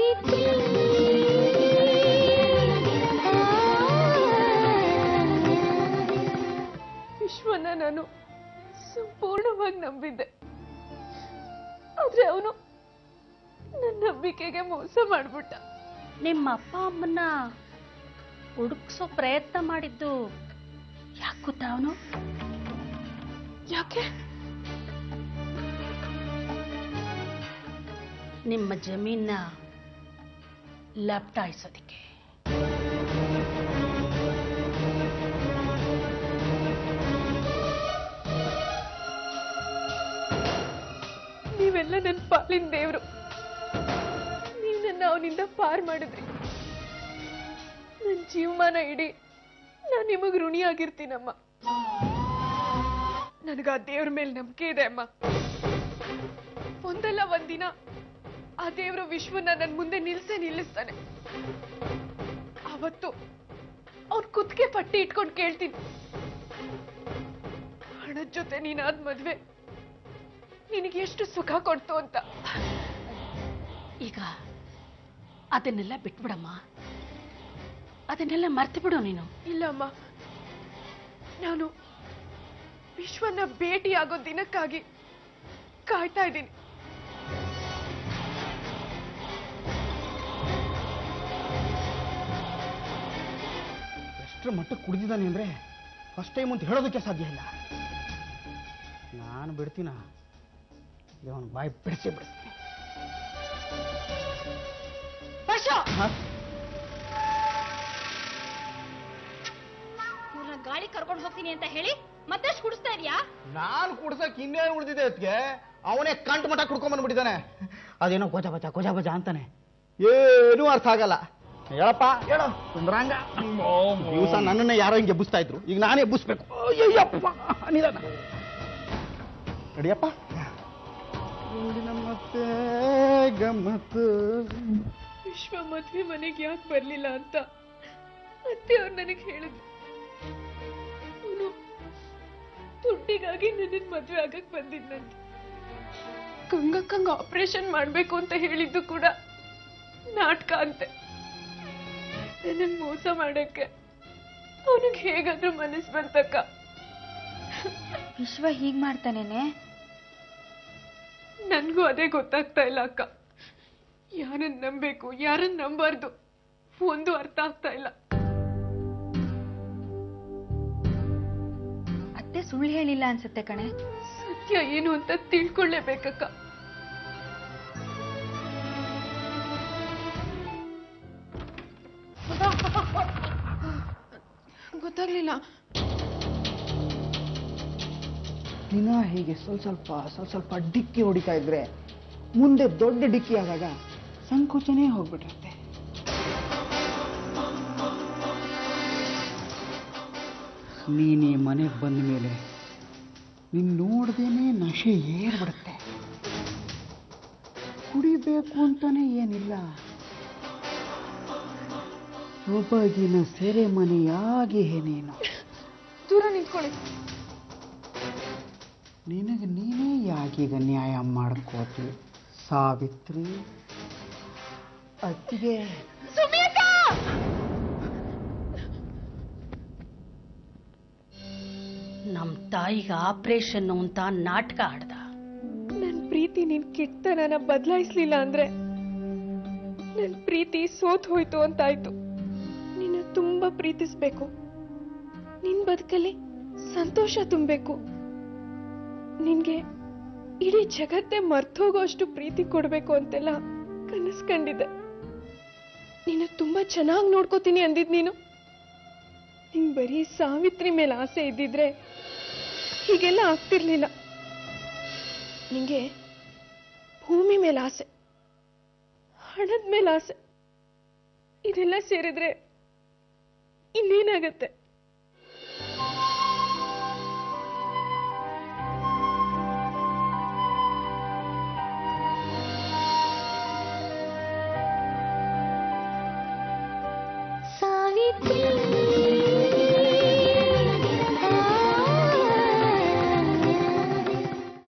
ಸಾವಿತ್ರಿ ವಿಶ್ವನ ನಾನು ಸಂಪೂರ್ಣವಾಗಿ ನಂಬಿದ್ದೆ ಆದ್ರೆ ಅವನು ನನ್ನ ನಂಬಿಕೆಗೆ ಮೋಸ ಮಾಡ್ಬಿಟ್ಟ ನಿಮ್ಮ ಅಪ್ಪ ಅಮ್ಮನ್ನ ಹುಡುಕ್ಸೋ ಪ್ರಯತ್ನ ಮಾಡಿದ್ದು ಯಾಕೆ ಗೊತ್ತಾ ಅವನು ಯಾಕೆ ನಿಮ್ಮ ಜಮೀನ ಲಪ್ಟಾಯಿಸೋದಿಕ್ಕೆ ನೀವೆಲ್ಲ ನನ್ನ ಪಾಲಿನ ದೇವ್ರು ನೀವು ನನ್ನ ಅವನಿಂದ ಪಾರ್ ಮಾಡಿದ್ರಿ ನನ್ನ ಜೀವಮಾನ ಇಡೀ ನಾನು ನಿಮಗೆ ಋಣಿಯಾಗಿರ್ತೀನಮ್ಮ ನನಗ ಆ ದೇವ್ರ ಮೇಲೆ ನಂಬಿಕೆ ಇದೆ ಅಮ್ಮ ಒಂದಲ್ಲ ಒಂದಿನ ಆ ದೇವ್ರ ವಿಶ್ವನ ನನ್ನ ಮುಂದೆ ನಿಲ್ಸೇ ನಿಲ್ಲಿಸ್ತಾನೆ ಅವತ್ತು ಅವ್ನ ಕುತ್ತಿಗೆ ಪಟ್ಟಿ ಇಟ್ಕೊಂಡು ಕೇಳ್ತೀನಿ ಹಣದ ಜೊತೆ ನೀನಾದ ಮದ್ವೆ ನಿನಗೆ ಎಷ್ಟು ಸುಖ ಕೊಡ್ತು ಅಂತ ಈಗ ಅದನ್ನೆಲ್ಲ ಬಿಟ್ಬಿಡಮ್ಮ ಅದನ್ನೆಲ್ಲ ಮರ್ತು ಬಿಡು ನೀನು ಇಲ್ಲಮ್ಮ ನಾನು ವಿಶ್ವನ ಭೇಟಿ ಆಗೋ ದಿನಕ್ಕಾಗಿ ಕಾಯ್ತಾ ಇದ್ದೀನಿ ಎಷ್ಟರ ಮಟ್ಟಕ್ಕೆ ಕುಡಿದಿದ್ದಾನೆ ಅಂದರೆ ಫಸ್ಟ್ ಟೈಮ್ ಅಂತ ಹೇಳೋದಕ್ಕೆ ಸಾಧ್ಯ ಇಲ್ಲ ನಾನು ಬಿಡ್ತೀನ ಅವನ ಬಾಯಿ ಬಿಡಿಸೇ ಬಿಡಿಸ್ತೀನಿ ಹಾ? ಇವ್ರನ್ನ ಗಾಳಿ ಕರ್ಕೊಂಡು ಹೋಗ್ತೀನಿ ಅಂತ ಹೇಳಿ ಮತ್ತಷ್ಟು ಕುಡಿಸ್ತಾ ಇದೀಯಾ ನಾನು ಕುಡ್ಸಕ್ ಇನ್ನೇನು ಉಳಿದಿದೆ ಅದಕ್ಕೆ ಅವನೇ ಕಂಟ್ ಮಠ ಕುಡ್ಕೊಂಡ್ ಬಂದ್ಬಿಟ್ಟಿದ್ದಾನೆ ಅದೇನೋ ಗೋಜ ಬಜ ಗೋಜ ಬಜ ಅಂತಾನೆ ಏನೂ ಅರ್ಥ ಆಗಲ್ಲ ಹೇಳಪ್ಪ ಹೇಳು ಸುಂದರಾಂಗ ದಿವಸ ನನ್ನನ್ನ ಯಾರೋ ಹಿಂಗೆ ಎಬ್ಬಿಸ್ತಾ ಇದ್ರು ಈಗ ನಾನೇ ಎಬ್ಬಿಸ್ಬೇಕು ಅಯ್ಯಯ್ಯಪ್ಪ ನಿಧಾನ ನಡಿಯಪ್ಪ ಮುಂದಿನ ಮತ್ತೆ ಗಮ್ಮತ್ತು ವಿಶ್ವ ಮದ್ವೆ ಮನೆಗೆ ಯಾಕೆ ಬರ್ಲಿಲ್ಲ ಅಂತ ಅತ್ತೆಯವ್ರು ನನಗೆ ಹೇಳಿದ್ರು ಅವನು ದುಡ್ಡಿಗಾಗಿ ನನ್ನ ಮದ್ವೆ ಆಗಕ್ ಬಂದಿದ್ನಂತೆ ಗಂಗಕ್ಕಂಗ ಆಪರೇಷನ್ ಮಾಡ್ಬೇಕು ಅಂತ ಹೇಳಿದ್ದು ಕೂಡ ನಾಟಕ ಅಂತೆ ನನಗ್ ಮೋಸ ಮಾಡಕ್ಕೆ ಅವನಿಗೆ ಹೇಗಾದ್ರೂ ಮನಸ್ ಬಂತಕ್ಕ ವಿಶ್ವ ಹೀಗ್ ಮಾಡ್ತಾನೇನೆ ನನ್ಗೂ ಅದೇ ಗೊತ್ತಾಗ್ತಾ ಇಲ್ಲ ಅಕ್ಕ ಯಾರನ್ನ ನಂಬೇಕು ಯಾರನ್ನ ನಂಬಾರ್ದು ಒಂದು ಅರ್ಥ ಆಗ್ತಾ ಇಲ್ಲ ಅತ್ತೆ ಸುಳ್ಳು ಹೇಳಿಲ್ಲ ಅನ್ಸುತ್ತೆ ಕಣೆ ಸತ್ಯ ಏನು ಅಂತ ತಿಳ್ಕೊಳ್ಳೇಬೇಕಕ್ಕ ಗೊತ್ತಾಗ್ಲಿಲ್ಲ ದಿನ ಹೀಗೆ ಸ್ವಲ್ಪ ಸ್ವಲ್ಪ ಸ್ವಲ್ಪ ಸ್ವಲ್ಪ ಡಿಕ್ಕಿ ಹೊಡಿತಾ ಇದ್ರೆ ಮುಂದೆ ದೊಡ್ಡ ಡಿಕ್ಕಿ ಆದಾಗ ಸಂಕೋಚನೇ ಹೋಗ್ಬಿಟ್ಟಿರುತ್ತೆ ನೀನೇ ಮನೆಗೆ ಬಂದ ಮೇಲೆ ನೀನು ನೋಡ್ದೇನೆ ನಶೆ ಏರ್ಬಿಡುತ್ತೆ ಕುಡಿಬೇಕು ಅಂತಾನೆ ಏನಿಲ್ಲ ಸೊಬಗಿನ ಸೆರೆಮನೆಯಾಗಿ ನೀನು ದೂರ ನಿಂತ್ಕೊಳ್ಳಿ ನಿನಗೆ ನೀನೇ ಯಾಕೀಗ ನ್ಯಾಯ ಮಾಡ್ಕೋತಿ ಸಾವಿತ್ರಿ ಅತ್ತಿಗೆ ನಮ್ಮ ತಾಯಿಗೆ ಆಪರೇಷನ್ ಅಂತ ನಾಟಕ ಆಡ್ದ ನನ್ ಪ್ರೀತಿ ನಿನ್ ಕೆಟ್ಟತನನ ಬದಲಾಯಿಸ್ಲಿಲ್ಲ ಅಂದ್ರೆ ನನ್ ಪ್ರೀತಿ ಸೋತ್ ಹೋಯ್ತು ಅಂತಾಯ್ತು ನಿನ್ನ ತುಂಬಾ ಪ್ರೀತಿಸ್ಬೇಕು ನಿನ್ ಬದುಕಲ್ಲಿ ಸಂತೋಷ ತುಂಬಬೇಕು ನಿನ್ಗೆ ಇಡೀ ಜಗತ್ತೇ ಮರ್ತೋಗೋ ಅಷ್ಟು ಪ್ರೀತಿ ಕೊಡ್ಬೇಕು ಅಂತೆಲ್ಲ ಕನಸು ಕಂಡಿದ್ದೆ ನಿನ್ನ ತುಂಬಾ ಚೆನ್ನಾಗಿ ನೋಡ್ಕೋತೀನಿ ಅಂದಿದ್ ನೀನು ನಿಂಗ್ ಬರೀ ಸಾವಿತ್ರಿ ಮೇಲೆ ಆಸೆ ಇದ್ದಿದ್ರೆ ಹೀಗೆಲ್ಲ ಆಗ್ತಿರ್ಲಿಲ್ಲ ನಿಂಗೆ ಭೂಮಿ ಮೇಲೆ ಆಸೆ ಹಣದ ಮೇಲೆ ಆಸೆ ಇದೆಲ್ಲ ಸೇರಿದ್ರೆ ಇನ್ನೇನಾಗತ್ತೆ ಸಾವಿತ್ರಿ